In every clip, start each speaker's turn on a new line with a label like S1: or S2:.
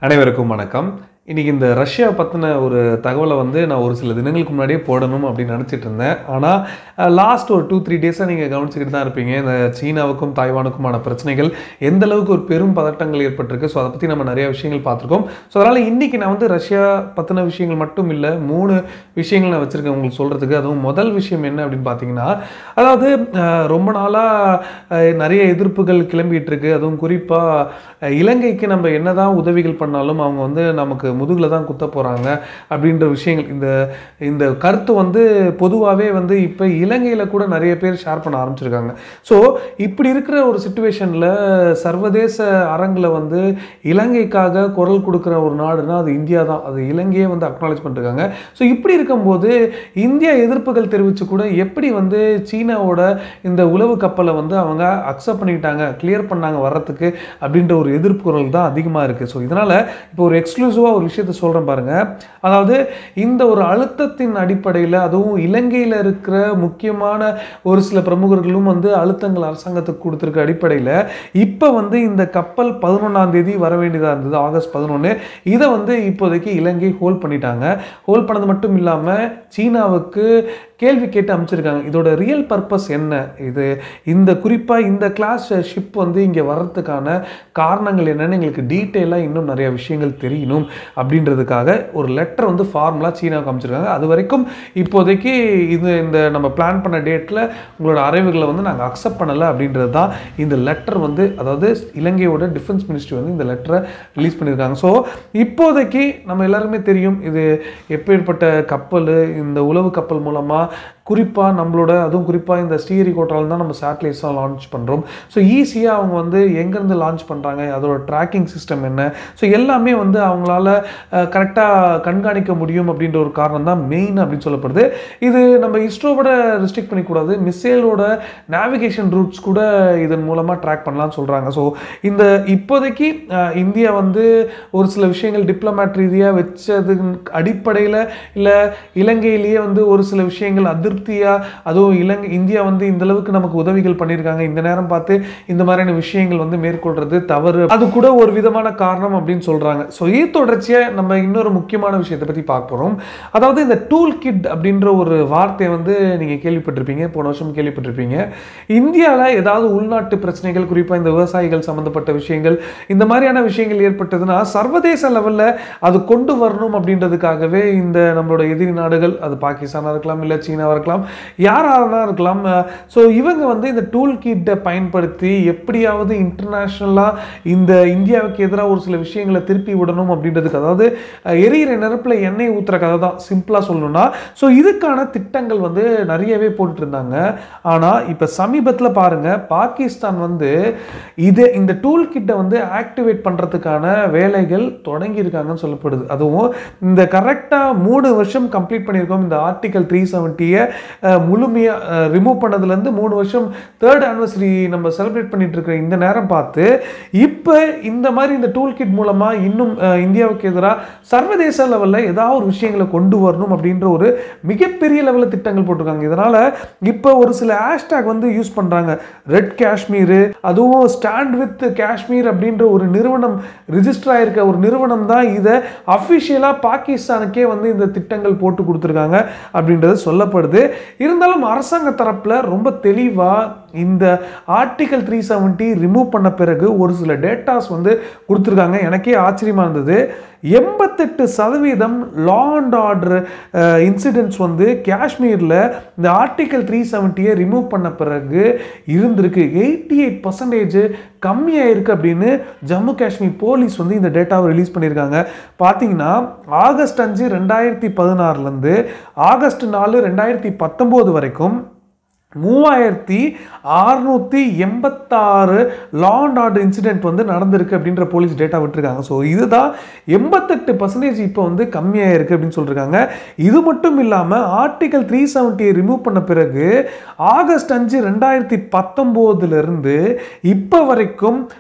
S1: அனைவருக்கும் வணக்கம் இன்னைக்கு இந்த ரஷ்யா பற்றின ஒரு தகவலை வந்து நான் ஒரு சில தினங்களுக்கு முன்னாடியே போடணும் அப்படின்னு நினச்சிட்டு இருந்தேன் ஆனால் லாஸ்ட் ஒரு டூ த்ரீ டேஸாக நீங்கள் கவனிச்சுக்கிட்டு தான் இருப்பீங்க இந்த சீனாவுக்கும் தாய்வானுக்குமான பிரச்சனைகள் எந்த அளவுக்கு ஒரு பெரும் பதட்டங்கள் ஏற்பட்டிருக்கு ஸோ அதை பற்றி நம்ம நிறைய விஷயங்கள் பார்த்துருக்கோம் ஸோ அதனால் இன்னைக்கு நான் வந்து ரஷ்யா பற்றின விஷயங்கள் மட்டும் இல்லை மூணு விஷயங்கள் நான் வச்சுருக்கேன் உங்களுக்கு சொல்கிறதுக்கு அதுவும் முதல் விஷயம் என்ன அப்படின்னு பார்த்தீங்கன்னா அதாவது அஹ், ரொம்ப நாளாக நிறைய எதிர்ப்புகள் கிளம்பிட்டு இருக்கு அதுவும் குறிப்பாக இலங்கைக்கு நம்ம என்னதான் உதவிகள் பண்ணாலும் அவங்க வந்து நமக்கு முதுகில் தான் குத்த போகிறாங்க அப்படின்ற விஷயங்கள் இந்த இந்த கருத்து வந்து பொதுவாகவே வந்து இப்போ இலங்கையில் கூட நிறைய பேர் ஷேர் பண்ண ஆரம்பிச்சிருக்காங்க ஸோ இப்படி இருக்கிற ஒரு சுச்சுவேஷனில் சர்வதேச அரங்கில் வந்து இலங்கைக்காக குரல் கொடுக்குற ஒரு நாடுனா அது இந்தியா தான் அது இலங்கையே வந்து அக்னாலேஜ் பண்ணிருக்காங்க ஸோ இப்படி இருக்கும்போது இந்தியா எதிர்ப்புகள் தெரிவித்து கூட எப்படி வந்து சீனாவோட இந்த உளவு கப்பலை வந்து அவங்க அக்செப்ட் பண்ணிக்கிட்டாங்க கிளியர் பண்ணாங்க வர்றதுக்கு அப்படின்ற ஒரு எதிர்ப்பு குரல் தான் அதிகமாக இருக்குது ஸோ இதனால் இப்போ ஒரு எக்ஸ்க்ளூசிவாக ஒரு விஷயத்த சொல்கிறேன் பாருங்கள் அதாவது இந்த ஒரு அழுத்தத்தின் அடிப்படையில் அதுவும் இலங்கையில் இருக்கிற முக்கியமான ஒரு சில பிரமுகர்களும் வந்து அழுத்தங்கள் அரசாங்கத்துக்கு கொடுத்துருக்க அடிப்படையில் இப்போ வந்து இந்த கப்பல் பதினொன்றாம் தேதி வர வேண்டியதாக இருந்தது ஆகஸ்ட் பதினொன்று இதை வந்து இப்போதைக்கு இலங்கை ஹோல்ட் பண்ணிட்டாங்க ஹோல்ட் பண்ணது மட்டும் இல்லாமல் சீனாவுக்கு கேள்வி கேட்டு அமைச்சிருக்காங்க இதோட ரியல் பர்பஸ் என்ன இது இந்த குறிப்பாக இந்த கிளாஸ் ஷிப் வந்து இங்கே வர்றதுக்கான காரணங்கள் என்னன்னு எங்களுக்கு டீட்டெயிலாக இன்னும் நிறைய விஷயங்கள் தெரியணும் அப்படின்றதுக்காக ஒரு லெட்டர் வந்து ஃபார்முலா சீனாவுக்கு அமைச்சிருக்காங்க அது வரைக்கும் இப்போதைக்கு இது இந்த நம்ம பிளான் பண்ண டேட்டில் உங்களோட அறைவுகளை வந்து நாங்கள் அக்செப்ட் பண்ணலை அப்படின்றது தான் இந்த லெட்டர் வந்து அதாவது இலங்கையோட டிஃபென்ஸ் மினிஸ்ட்ரி வந்து இந்த லெட்டரை ரிலீஸ் பண்ணியிருக்காங்க ஸோ இப்போதைக்கு நம்ம எல்லாருமே தெரியும் இது எப்பேற்பட்ட கப்பல் இந்த உளவு கப்பல் மூலமாக குறிப்பாக நம்மளோட அதுவும் குறிப்பாக இந்த ஸ்ரீஹரிகோட்டாவில் தான் நம்ம சேட்டலைட்ஸ்லாம் லான்ச் பண்ணுறோம் ஸோ ஈஸியாக அவங்க வந்து எங்கேருந்து லான்ச் பண்ணுறாங்க அதோட ட்ராக்கிங் சிஸ்டம் என்ன ஸோ எல்லாமே வந்து அவங்களால கரெக்டாக கண்காணிக்க முடியும் அப்படின்ற ஒரு காரணம் தான் மெயின் அப்படின்னு சொல்லப்படுது இது நம்ம இஸ்ரோவோட ரெஸ்ட்ரிக்ட் பண்ணிக்கூடாது மிசைலோட நேவிகேஷன் ரூட்ஸ் கூட இதன் மூலமாக ட்ராக் பண்ணலாம்னு சொல்கிறாங்க ஸோ இந்த இப்போதைக்கு அஹ், இந்தியா வந்து ஒரு சில விஷயங்கள் டிப்ளமேட் ரீதியாக வச்சது அடிப்படையில் இல்லை இலங்கையிலேயே வந்து ஒரு சில விஷயங்கள் அதிருப்தியாக அதுவும் இலங்கை இந்தியா வந்து இந்த அளவுக்கு நமக்கு உதவிகள் பண்ணியிருக்காங்க இந்த நேரம் பார்த்து இந்த மாதிரியான விஷயங்கள் வந்து மேற்கொள்றது தவறு அது கூட ஒரு விதமான காரணம் அப்படின்னு சொல்கிறாங்க ஸோ இது தொடர்ச்சியாக நம்ம இன்னொரு முக்கியமான விஷயத்தை பற்றி பார்க்க போகிறோம் அதாவது இந்த டூல் கிட் அப்படின்ற ஒரு வார்த்தையை வந்து நீங்கள் கேள்விப்பட்டிருப்பீங்க போன வருஷம் கேள்விப்பட்டிருப்பீங்க இந்தியாவில் ஏதாவது உள்நாட்டு பிரச்சனைகள் குறிப்பாக இந்த விவசாயிகள் சம்மந்தப்பட்ட விஷயங்கள் இந்த மாதிரியான விஷயங்கள் ஏற்பட்டதுன்னா சர்வதேச லெவலில் அது கொண்டு வரணும் அப்படின்றதுக்காகவே இந்த நம்மளோட எதிரி நாடுகள் அது பாகிஸ்தானாக இருக்கலாம் இல்லை சீனாவாக இருக்கலாம் யாராக இருக்கலாம் ஸோ இவங்க வந்து இந்த டூல் கிட்டை பயன்படுத்தி எப்படியாவது இன்டர்நேஷ்னலாக இந்த இந்தியாவுக்கு எதிராக ஒரு சில விஷயங்களை திருப்பி விடணும் அப்படின்றதுக்கு அதாவது அஹ், எரியிற நெருப்பில் எண்ணெய் ஊற்றுற கதை தான் சிம்பிளாக சொல்லணும்னா ஸோ இதுக்கான திட்டங்கள் வந்து நிறையவே போட்டுட்டு இருந்தாங்க ஆனால் இப்போ சமீபத்தில் பாருங்க பாகிஸ்தான் வந்து இது இந்த டூல் கிட்டை வந்து ஆக்டிவேட் பண்ணுறதுக்கான வேலைகள் தொடங்கியிருக்காங்கன்னு சொல்லப்படுது அதுவும் இந்த கரெக்டாக மூணு வருஷம் கம்ப்ளீட் பண்ணியிருக்கோம் இந்த ஆர்டிகல் த்ரீ செவன்ட்டியை முழுமையாக ரிமூவ் பண்ணதுலேருந்து மூணு வருஷம் தேர்ட் ஆனிவர்சரி நம்ம செலிப்ரேட் பண்ணிட்டு இருக்கிற இந்த நேரம் பார்த்து இப்போ இந்த மாதிரி இந்த டூல் கிட் மூலமாக இன்னும் அஹ், இந்தியாவுக்கு எதிராக சர்வதேச லெவலில் ஏதாவது ஒரு விஷயங்களை கொண்டு வரணும் அப்படின்ற ஒரு மிகப்பெரிய லெவலில் திட்டங்கள் போட்டிருக்காங்க இதனால் இப்போ ஒரு சில ஹேஷ்டேக் வந்து யூஸ் பண்ணுறாங்க ரெட் காஷ்மீர் அதுவும் ஸ்டாண்ட் வித் காஷ்மீர் அப்படின்ற ஒரு நிறுவனம் ரிஜிஸ்டர் ஆயிருக்க ஒரு நிறுவனம் தான் இதை அஃபிஷியலாக பாகிஸ்தானுக்கே வந்து இந்த திட்டங்கள் போட்டு கொடுத்துருக்காங்க அப்படின்றது சொல்லப்படுது இருந்தாலும் அரசாங்க தரப்பில் ரொம்ப தெளிவாக இந்த ஆர்டிகல் த்ரீ செவன்ட்டி ரிமூவ் பண்ண பிறகு ஒரு சில டேட்டாஸ் வந்து கொடுத்துருக்காங்க எனக்கே ஆச்சரியமாக இருந்தது எண்பத்தெட்டு சதவீதம் லா அண்ட் ஆர்டர் இன்சிடென்ட்ஸ் வந்து காஷ்மீரில் இந்த ஆர்டிகல் த்ரீ செவன்ட்டியை ரிமூவ் பண்ண பிறகு இருந்திருக்கு எயிட்டி எயிட் பர்சன்டேஜ் கம்மியாக இருக்குது அப்படின்னு ஜம்மு காஷ்மீர் போலீஸ் வந்து இந்த டேட்டாவை ரிலீஸ் பண்ணியிருக்காங்க பார்த்தீங்கன்னா ஆகஸ்ட் அஞ்சு ரெண்டாயிரத்தி பதினாறுலேருந்து ஆகஸ்ட் நாலு ரெண்டாயிரத்தி பத்தொம்போது வரைக்கும் மூவாயிரத்தி அறுநூற்றி எண்பத்தாறு லா அண்ட் ஆர்டர் இன்சிடென்ட் வந்து நடந்திருக்கு அப்படின்ற போலீஸ் டேட்டா விட்டுருக்காங்க ஸோ இதுதான் எண்பத்தெட்டு பர்சன்டேஜ் இப்போ வந்து கம்மியாக இருக்குது அப்படின்னு சொல்லியிருக்காங்க இது மட்டும் இல்லாமல் ஆர்டிகல் த்ரீ செவன்ட்டியை ரிமூவ் பண்ண பிறகு ஆகஸ்ட் அஞ்சு ரெண்டாயிரத்தி பத்தொம்போதுலேருந்து இப்போ வரைக்கும்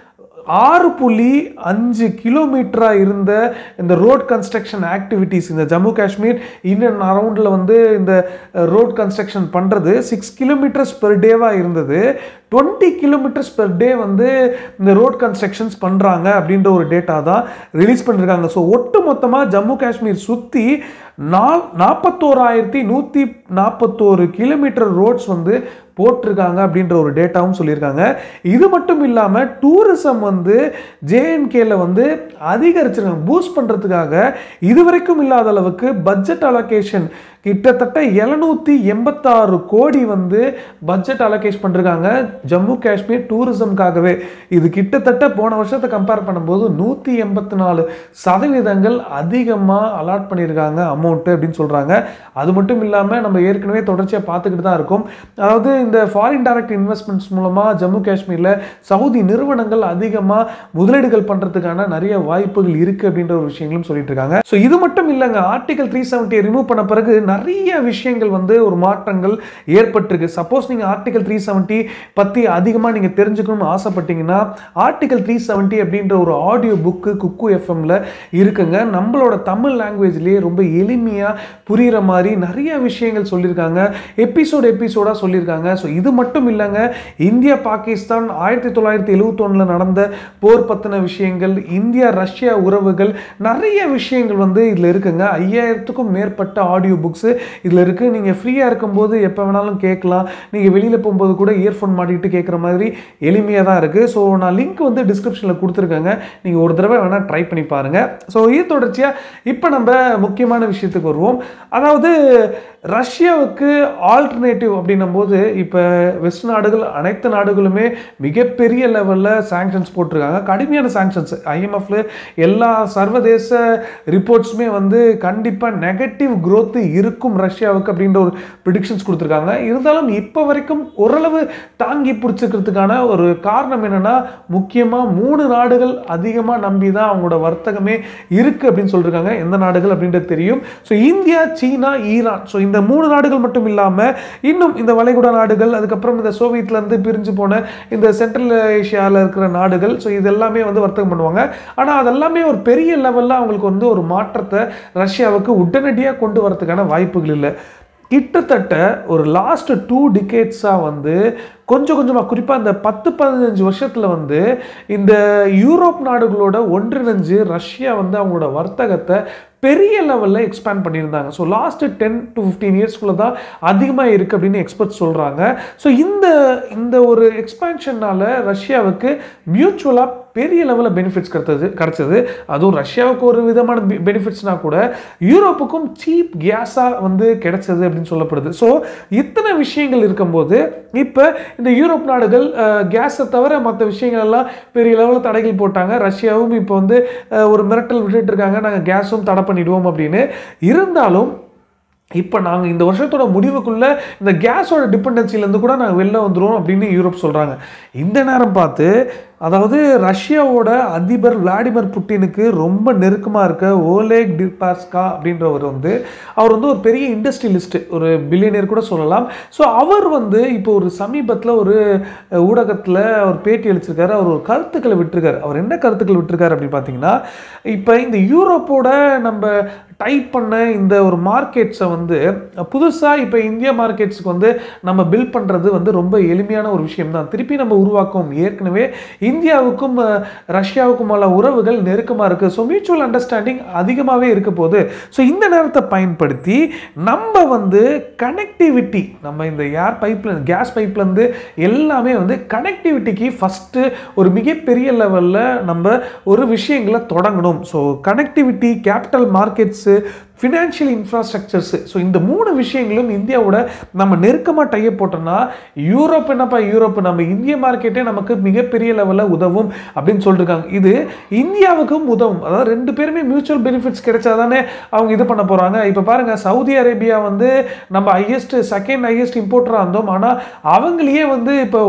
S1: ஆறு புள்ளி அஞ்சு கிலோமீட்டராக இருந்த இந்த ரோட் கன்ஸ்ட்ரக்ஷன் ஆக்டிவிட்டீஸ் இந்த ஜம்மு காஷ்மீர் இந்தியன் அரவுண்டில் வந்து இந்த ரோட் கன்ஸ்ட்ரக்ஷன் பண்ணுறது சிக்ஸ் கிலோமீட்டர்ஸ் பெர் டேவாக இருந்தது டுவெண்ட்டி கிலோமீட்டர்ஸ் பெர் டே வந்து இந்த ரோட் கன்ஸ்ட்ரக்ஷன்ஸ் பண்ணுறாங்க அப்படின்ற ஒரு டேட்டா தான் ரிலீஸ் பண்ணியிருக்காங்க ஸோ ஒட்டு மொத்தமாக ஜம்மு காஷ்மீர் சுற்றி நால் நாற்பத்தோராயிரத்தி நூற்றி நாற்பத்தோரு கிலோமீட்டர் ரோட்ஸ் வந்து போட்டிருக்காங்க அப்படின்ற ஒரு டேட்டாவும் சொல்லியிருக்காங்க இது மட்டும் இல்லாமல் டூரிசம் வந்து ஜேஎன்கேல வந்து அதிகரிச்சிருக்காங்க பூஸ்ட் பண்ணுறதுக்காக இதுவரைக்கும் இல்லாத அளவுக்கு பட்ஜெட் அலோகேஷன் கிட்டத்தட்ட எழுநூற்றி எண்பத்தாறு கோடி வந்து பட்ஜெட் அலோகேஷ் பண்ணிருக்காங்க ஜம்மு காஷ்மீர் டூரிசம்காகவே இது கிட்டத்தட்ட போன வருஷத்தை கம்பேர் பண்ணும்போது நூற்றி எண்பத்தி நாலு சதவீதங்கள் அதிகமாக அலாட் பண்ணியிருக்காங்க அமௌண்ட்டு அப்படின்னு சொல்கிறாங்க அது மட்டும் இல்லாமல் நம்ம ஏற்கனவே தொடர்ச்சியாக பார்த்துக்கிட்டு தான் இருக்கோம் அதாவது இந்த ஃபாரின் டைரக்ட் இன்வெஸ்ட்மெண்ட்ஸ் மூலமாக ஜம்மு காஷ்மீரில் சவுதி நிறுவனங்கள் அதிகமாக முதலீடுகள் பண்ணுறதுக்கான நிறைய வாய்ப்புகள் இருக்குது அப்படின்ற ஒரு விஷயங்களும் சொல்லிட்டு இருக்காங்க ஸோ இது மட்டும் இல்லைங்க ஆர்டிகல் த்ரீ செவன்ட்டியை ரிமூவ் பண்ண பிறகு நிறைய விஷயங்கள் வந்து ஒரு மாற்றங்கள் ஏற்பட்டிருக்கு சப்போஸ் நீங்கள் ஆர்டிகல் த்ரீ செவன்ட்டி பற்றி அதிகமாக நீங்கள் தெரிஞ்சுக்கணும்னு ஆசைப்பட்டீங்கன்னா ஆர்டிகல் த்ரீ செவன்ட்டி அப்படின்ற ஒரு ஆடியோ புக்கு குக்கு எஃப்எம்ல இருக்குங்க நம்மளோட தமிழ் லாங்குவேஜ்லேயே ரொம்ப எளிமையாக புரிகிற மாதிரி நிறைய விஷயங்கள் சொல்லியிருக்காங்க எபிசோடு எபிசோடாக சொல்லியிருக்காங்க ஸோ இது மட்டும் இல்லைங்க இந்தியா பாகிஸ்தான் ஆயிரத்தி தொள்ளாயிரத்தி எழுவத்தொன்னில் நடந்த போர் பற்றின விஷயங்கள் இந்தியா ரஷ்யா உறவுகள் நிறைய விஷயங்கள் வந்து இதில் இருக்குங்க ஐயாயிரத்துக்கும் மேற்பட்ட ஆடியோ புக்ஸு இதில் இருக்குது நீங்கள் ஃப்ரீயாக இருக்கும்போது எப்போ வேணாலும் கேட்கலாம் நீங்கள் வெளியில் போகும்போது கூட இயர்ஃபோன் மாட்டிட்டு கேட்குற மாதிரி எளிமையாக தான் இருக்குது ஸோ நான் லிங்க் வந்து டிஸ்கிரிப்ஷனில் கொடுத்துருக்கேங்க நீங்கள் ஒரு தடவை வேணால் ட்ரை பண்ணி பாருங்கள் ஸோ இது தொடர்ச்சியாக இப்போ நம்ம முக்கியமான விஷயத்துக்கு வருவோம் அதாவது ரஷ்யாவுக்கு ஆல்டர்னேட்டிவ் அப்படின்னும் போது இப்போ வெஸ்ட் நாடுகள் அனைத்து நாடுகளுமே மிகப்பெரிய லெவலில் சாங்ஷன்ஸ் போட்டிருக்காங்க கடுமையான சாங்ஷன்ஸ் ஐஎம்எஃப்ல எல்லா சர்வதேச ரிப்போர்ட்ஸுமே வந்து கண்டிப்பாக நெகட்டிவ் growth இருக்கும் ரஷ்யாவுக்கு அப்படின்ற ஒரு ப்ரிடிக்ஷன்ஸ் கொடுத்துருக்காங்க இருந்தாலும் இப்போ வரைக்கும் ஓரளவு தாங்கி பிடிச்சிக்கிறதுக்கான ஒரு காரணம் என்னன்னா முக்கியமாக மூணு நாடுகள் அதிகமாக நம்பி தான் அவங்களோட வர்த்தகமே இருக்குது அப்படின்னு சொல்லியிருக்காங்க எந்த நாடுகள் அப்படின்றது தெரியும் so India China Iran so இந்த மூணு நாடுகள் மட்டும் இல்லாமல் இன்னும் இந்த வளைகுடா நாடுகள் அதுக்கப்புறம் இந்த சோவியத்லேருந்து பிரிஞ்சு போன இந்த சென்ட்ரல் ஏஷியாவில் இருக்கிற நாடுகள் ஸோ இது எல்லாமே வந்து வர்த்தகம் பண்ணுவாங்க ஆனால் அதெல்லாமே ஒரு பெரிய லெவலில் அவங்களுக்கு வந்து ஒரு மாற்றத்தை ரஷ்யாவுக்கு உடனடியாக கொண்டு வரதுக்கான வாய்ப்புகள் இல்லை கிட்டத்தட்ட ஒரு லாஸ்ட் டூ டிகேட்ஸாக வந்து கொஞ்சம் கொஞ்சமாக குறிப்பாக இந்த பத்து பதினஞ்சு வருஷத்தில் வந்து இந்த யூரோப் நாடுகளோட ஒன்றிணைஞ்சு ரஷ்யா வந்து அவங்களோட வர்த்தகத்தை பெரிய லெவலில் எக்ஸ்பேண்ட் பண்ணியிருந்தாங்க so last ten to fifteen இயர்ஸ்க்குள்ளே தான் அதிகமாக இருக்குது அப்படின்னு எக்ஸ்பர்ட்ஸ் சொல்கிறாங்க ஸோ இந்த இந்த ஒரு எக்ஸ்பேன்ஷனால் ரஷ்யாவுக்கு மியூச்சுவலாக பெரிய லெவலில் பெனிஃபிட்ஸ் கிடைத்தது கிடைச்சது அதுவும் ரஷ்யாவுக்கு ஒரு விதமான பெனிஃபிட்ஸ்னால் கூட யூரோப்புக்கும் சீப் கேஸாக வந்து கிடைச்சது அப்படின்னு சொல்லப்படுது ஸோ இத்தனை விஷயங்கள் இருக்கும்போது இப்போ இந்த யூரோப் நாடுகள் கேஸை தவிர மற்ற விஷயங்கள் எல்லாம் பெரிய லெவலில் தடைகள் போட்டாங்க ரஷ்யாவும் இப்போ வந்து அஹ், ஒரு மிரட்டல் விட்டுட்டு இருக்காங்க நாங்கள் கேஸும் தடை பண்ணிடுவோம் அப்படின்னு இருந்தாலும் இப்போ நாங்கள் இந்த வருஷத்தோட முடிவுக்குள்ள இந்த கேஸோட டிபெண்டன்சிலேருந்து கூட நாங்கள் வெளில வந்துடுவோம் அப்படின்னு யூரோப் சொல்கிறாங்க இந்த நேரம் பார்த்து அதாவது ரஷ்யாவோட அதிபர் விளாடிமிர் புட்டினுக்கு ரொம்ப நெருக்கமாக இருக்க ஓலேக் டிபாஸ்கா அப்படின்றவர் வந்து அவர் வந்து ஒரு பெரிய இண்டஸ்ட்ரியலிஸ்ட் ஒரு பில்லியனியர் கூட சொல்லலாம் ஸோ அவர் வந்து இப்போ ஒரு சமீபத்தில் ஒரு ஊடகத்தில் அவர் பேட்டி அளிச்சிருக்காரு அவர் ஒரு கருத்துக்களை விட்டுருக்காரு அவர் என்ன கருத்துக்கள் விட்டுருக்காரு அப்படின்னு பார்த்தீங்கன்னா இப்போ இந்த யூரோப்போட நம்ம டைப் பண்ண இந்த ஒரு மார்க்கெட்ஸை வந்து புதுசாக இப்போ இந்தியா மார்க்கெட்ஸுக்கு வந்து நம்ம பில்ட் பண்ணுறது வந்து ரொம்ப எளிமையான ஒரு விஷயம் தான் திருப்பி நம்ம உருவாக்கும் ஏற்கனவே இந்தியாவுக்கும் அஹ், ரஷ்யாவுக்கும் உள்ள உறவுகள் நெருக்கமாக இருக்குது ஸோ மியூச்சுவல் அண்டர்ஸ்டாண்டிங் அதிகமாகவே இருக்க போகுது ஸோ இந்த நேரத்தை பயன்படுத்தி நம்ம வந்து கனெக்டிவிட்டி நம்ம இந்த ஏர் பைப்ல கேஸ் பைப்லேருந்து எல்லாமே வந்து கனெக்டிவிட்டிக்கு ஃபஸ்ட்டு ஒரு மிகப்பெரிய லெவலில் நம்ம ஒரு விஷயங்களை தொடங்கணும் so connectivity capital markets financial infrastructures so இந்த மூணு விஷயங்களும் இந்தியாவோட நம்ம நெருக்கமாக டைய போட்டோம்னா யூரோப் என்னப்பா யூரோப் நம்ம இந்திய மார்க்கெட்டே நமக்கு மிகப்பெரிய லெவலில் உதவும் அப்படின்னு சொல்லியிருக்காங்க இது இந்தியாவுக்கும் உதவும் அதாவது ரெண்டு பேருமே மியூச்சுவல் பெனிஃபிட்ஸ் கிடைச்சாதானே அவங்க இது பண்ண போகிறாங்க இப்போ பாருங்கள் சவுதி அரேபியா வந்து நம்ம ஹையஸ்ட் செகண்ட் ஹையஸ்ட் இம்போர்ட்டராக இருந்தோம் ஆனால் அவங்களையே வந்து இப்போ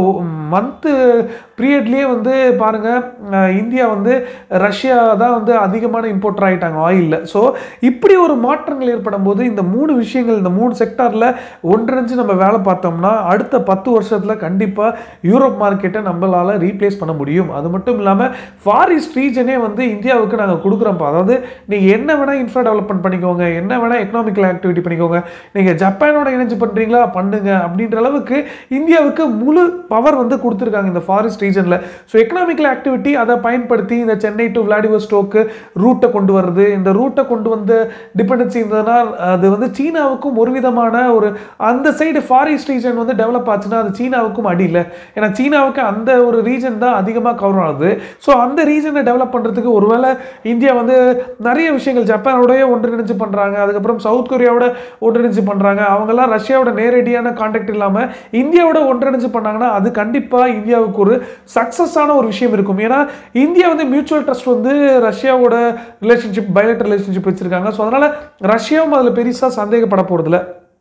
S1: மந்த்து பீரியட்லேயே வந்து பாருங்கள் இந்தியா வந்து ரஷ்யா தான் வந்து அதிகமான இம்போர்ட்டர் ஆகிட்டாங்க ஆயிலில் ஸோ இப்படி ஒரு மாற்றங்கள் ஏற்படும் போது இந்த மூணு விஷயங்கள் இந்த மூணு செக்டாரில் ஒன்றிணைஞ்சு நம்ம வேலை பார்த்தோம்னா அடுத்த பத்து வருஷத்தில் கண்டிப்பாக யூரோப் மார்க்கெட்டை நம்மளால் ரீப்ளேஸ் பண்ண முடியும் அது மட்டும் இல்லாமல் ஃபார் ஈஸ்ட் ரீஜனே வந்து இந்தியாவுக்கு நாங்கள் கொடுக்குறோம்ப்பா அதாவது நீங்கள் என்ன வேணால் இன்ஃப்ரா டெவலப்மெண்ட் பண்ணிக்கோங்க என்ன வேணால் எக்கனாமிக்கல் ஆக்டிவிட்டி பண்ணிக்கோங்க நீங்கள் ஜப்பானோட இணைஞ்சு பண்ணுறீங்களா பண்ணுங்க அப்படின்ற அளவுக்கு இந்தியாவுக்கு முழு பவர் வந்து கொடுத்துருக்காங்க இந்த ஃபாரஸ்ட் ரீஜனில் ஸோ எக்கனாமிக்கல் ஆக்டிவிட்டி அதை பயன்படுத்தி இந்த சென்னை டு விளாடிவோஸ்டோக்கு ரூட்டை கொண்டு வர்றது இந்த ரூட்டை கொண்டு வந்து டிபெண்டன்சி இருந்ததுனால் அது வந்து சீனாவுக்கும் ஒரு விதமான ஒரு அந்த சைடு ஃபாரஸ்ட் ரீஜன் வந்து டெவலப் ஆச்சுன்னா அது சீனாவுக்கும் அடி இல்லை ஏன்னா சீனாவுக்கு அந்த ஒரு ரீஜன் தான் அதிகமாக கவர் ஆகுது ஸோ அந்த ரீஜனை டெவலப் பண்ணுறதுக்கு ஒருவேளை இந்தியா வந்து நிறைய விஷயங்கள் ஜப்பானோடய ஒன்றிணைஞ்சு பண்ணுறாங்க அதுக்கப்புறம் சவுத் கொரியாவோட ஒன்றிணைஞ்சு பண்ணுறாங்க அவங்கெல்லாம் ரஷ்யாவோட நேரடியான கான்டாக்ட் இல்லாமல் இந்தியாவோட ஒன்றிணைஞ்சு பண்ணாங்கன்னா அது கண்டிப்பாக இந்தியாவுக்கு ஒரு சக்ஸஸான ஒரு விஷயம் இருக்கும் ஏன்னா இந்தியா வந்து மியூச்சுவல் ட்ரஸ்ட் வந்து ரஷ்யாவோட ரிலேஷன்ஷிப் பைலட் ரிலேஷன்ஷிப் வச்சுருக்காங்க ஸோ அதனால் ரஷ்யாவும் அதில் பெருசாக சந்தேகப்பட போகிறதில்ல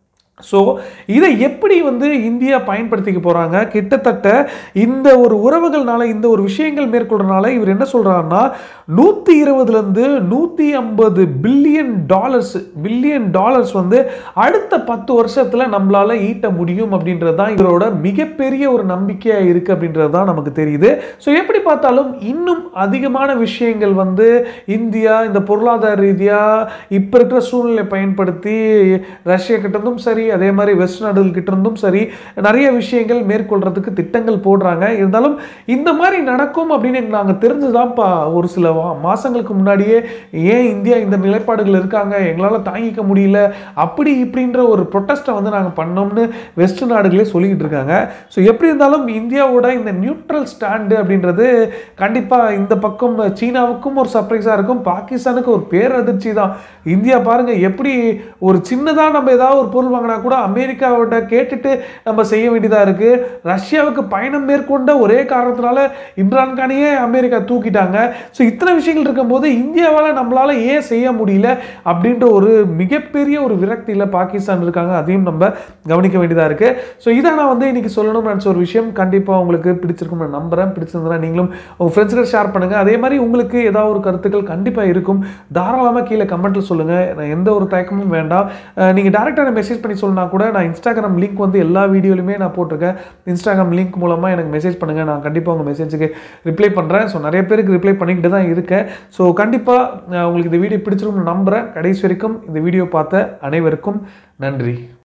S1: ஸோ இதை எப்படி வந்து இந்தியா பயன்படுத்திக்க போகிறாங்க கிட்டத்தட்ட இந்த ஒரு உறவுகள்னால இந்த ஒரு விஷயங்கள் மேற்கொள்றதுனால இவர் என்ன சொல்கிறாருன்னா நூற்றி இருபதுலேருந்து நூற்றி ஐம்பது பில்லியன் டாலர்ஸ் பில்லியன் டாலர்ஸ் வந்து அடுத்த பத்து வருஷத்தில் நம்மளால் ஈட்ட முடியும் அப்படின்றது தான் இவரோட மிகப்பெரிய ஒரு நம்பிக்கையாக இருக்குது அப்படின்றது தான் நமக்கு தெரியுது ஸோ எப்படி பார்த்தாலும் இன்னும் அதிகமான விஷயங்கள் வந்து இந்தியா இந்த பொருளாதார ரீதியாக இப்போ இருக்கிற சூழ்நிலை பயன்படுத்தி ரஷ்யா கிட்டேருந்தும் சரி அதே மாதிரி வெஸ்ட் நாடுகள் கிட்ட இருந்தும் சரி நிறைய விஷயங்கள் மேற்கொள்றதுக்கு திட்டங்கள் போடுறாங்க இருந்தாலும் இந்த மாதிரி நடக்கும் அப்படின்னு எங்களுக்கு நாங்கள் தெரிஞ்சுதான்ப்பா ஒரு சில வா- மாசங்களுக்கு முன்னாடியே ஏன் இந்தியா இந்த நிலைப்பாடுகள் இருக்காங்க எங்களால் தாங்கிக்க முடியல அப்படி இப்படின்ற ஒரு ப்ரொட்டஸ்ட்டை வந்து நாங்கள் பண்ணோம்னு வெஸ்ட் நாடுகளே சொல்லிக்கிட்டு இருக்காங்க ஸோ எப்படி இருந்தாலும் இந்தியாவோட இந்த நியூட்ரல் ஸ்டாண்டு அப்படின்றது கண்டிப்பாக இந்த பக்கம் சீனாவுக்கும் ஒரு சர்ப்ரைஸாக இருக்கும் பாகிஸ்தானுக்கு ஒரு பேரதிர்ச்சி தான் இந்தியா பாருங்க எப்படி ஒரு சின்னதாக நம்ம ஏதாவது ஒரு பொருள் வாங்கினா கூட அமெரிக்காவிட்ட கேட்டுட்டு நம்ம செய்ய வேண்டியதாக இருக்கு ரஷ்யாவுக்கு பயணம் மேற்கொண்ட ஒரே காரணத்தினால இம்ரான் கானையே அமெரிக்கா தூக்கிட்டாங்க ஸோ இத்தனை விஷயங்கள் இருக்கும்போது இந்தியாவால் நம்மளால ஏன் செய்ய முடியல அப்படின்ற ஒரு மிகப்பெரிய ஒரு விரக்தியில் பாகிஸ்தான் இருக்காங்க அதையும் நம்ம கவனிக்க வேண்டியதாக இருக்கு ஸோ இதை நான் வந்து இன்னைக்கு சொல்லணும்னு நினச்ச ஒரு விஷயம் கண்டிப்பாக உங்களுக்கு பிடிச்சிருக்கும் நான் நம்புறேன் பிடிச்சிருந்தா நீங்களும் உங்கள் ஃப்ரெண்ட்ஸ்கிட்ட ஷேர் பண்ணுங்க அதே மாதிரி உங்களுக்கு ஏதாவது ஒரு கருத்துக்கள் கண்டிப்பாக இருக்கும் தாராளமாக கீழே கமெண்ட்ல சொல்லுங்க நான் எந்த ஒரு தயக்கமும் வேண்டாம் அஹ் நீங்க டேரெக்டாக மெசேஜ் பண்ணி சொன்னா கூட நான் இன்ஸ்டாகிராம் லிங்க் வந்து எல்லா வீடியோலையுமே நான் போட்டிருக்கேன் இன்ஸ்டாகிராம் லிங்க் மூலமாக எனக்கு மெசேஜ் பண்ணுங்க நான் கண்டிப்பாக உங்கள் மெசேஜுக்கு ரிப்ளை பண்ணுறேன் ஸோ நிறைய பேருக்கு ரிப்ளை பண்ணிக்கிட்டு தான் இருக்கேன் ஸோ கண்டிப்பாக உங்களுக்கு இந்த வீடியோ பிடிச்சிருக்கும்னு நம்புகிறேன் கடைசி வரைக்கும் இந்த வீடியோ பார்த்த அனைவருக்கும் நன்றி